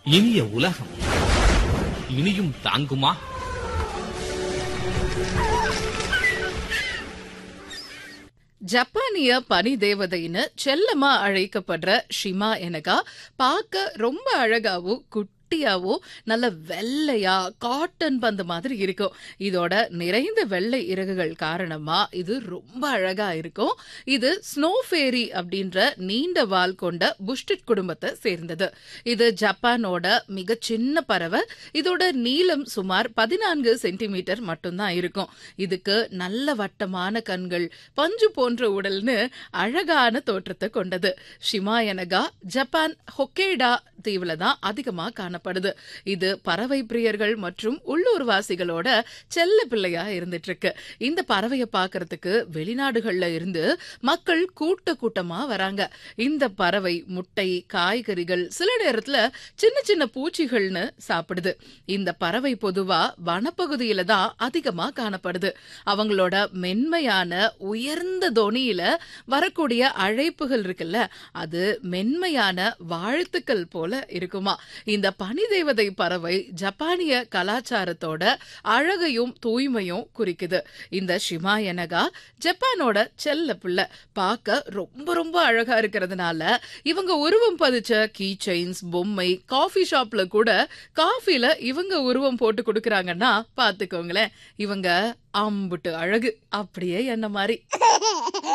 இனிய உலகம் இனியும் தாங்குமா ஜப்பானிய பனி தேவதைன்னு செல்லமா அழைக்கப்படுற ஷிமா எனகா பார்க்க ரொம்ப அழகாவும் குட்டியாவும் நல்ல வெள்ளையா காட்டன் பந்து மாதிரி இருக்கும் இதோட நிறைந்த வெள்ளை இறகுகள் காரணமா இது ரொம்ப அழகா இருக்கும் இது ஸ்னோ ஃபேரி அப்படின்ற நீண்ட வால் கொண்ட புஷ்டிட் குடும்பத்தை சேர்ந்தது இது ஜப்பானோட மிக சின்ன பறவை இதோட நீளம் சுமார் பதினான்கு சென்டிமீட்டர் மட்டும்தான் இருக்கும் இதுக்கு நல்ல வட்டமான கண்கள் பஞ்சு போன்ற உடல்னு அழகான தோற்றத்தை கொண்டது ஷிமாயனகா ஜப்பான் ஹொக்கேடா தீவுல தான் அதிகமா காணப்படுது இது பறவை பிரியர்கள் மற்றும் உள்ளூர்வாசிகளோட செல்ல பிள்ளையா இருந்துட்டு இருக்கு இந்த பறவையை பார்க்கறதுக்கு வெளிநாடுகள்ல இருந்து மக்கள் கூட்ட கூட்டமா வராங்க இந்த பறவை முட்டை காய்கறிகள் சில நேரத்துல சின்ன சின்ன பூச்சிகள்னு சாப்பிடுது இந்த பறவை பொதுவா வனப்பகுதியில தான் அதிகமா காணப்படுது அவங்களோட மென்மையான உயர்ந்த தொனியில வரக்கூடிய அழைப்புகள் இருக்குல்ல அது மென்மையான வாழ்த்துக்கள் போல இருக்குமா இந்த பனி தேவதை பறவை ஜப்பானிய கலாச்சாரத்தோட அழகையும் தூய்மையும் குறிக்குது இந்த ஷிமாயனகா ஜப்பானோட செல்ல பிள்ளை பார்க்க ரொம்ப ரொம்ப அழகா இருக்கிறதுனால இவங்க உருவம் பதிச்ச கீ செயின்ஸ் பொம்மை காஃபி ஷாப்ல கூட காஃபில இவங்க உருவம் போட்டு கொடுக்கறாங்கன்னா பாத்துக்கோங்களேன் இவங்க அம்புட்டு அழகு அப்படியே என்ன மாதிரி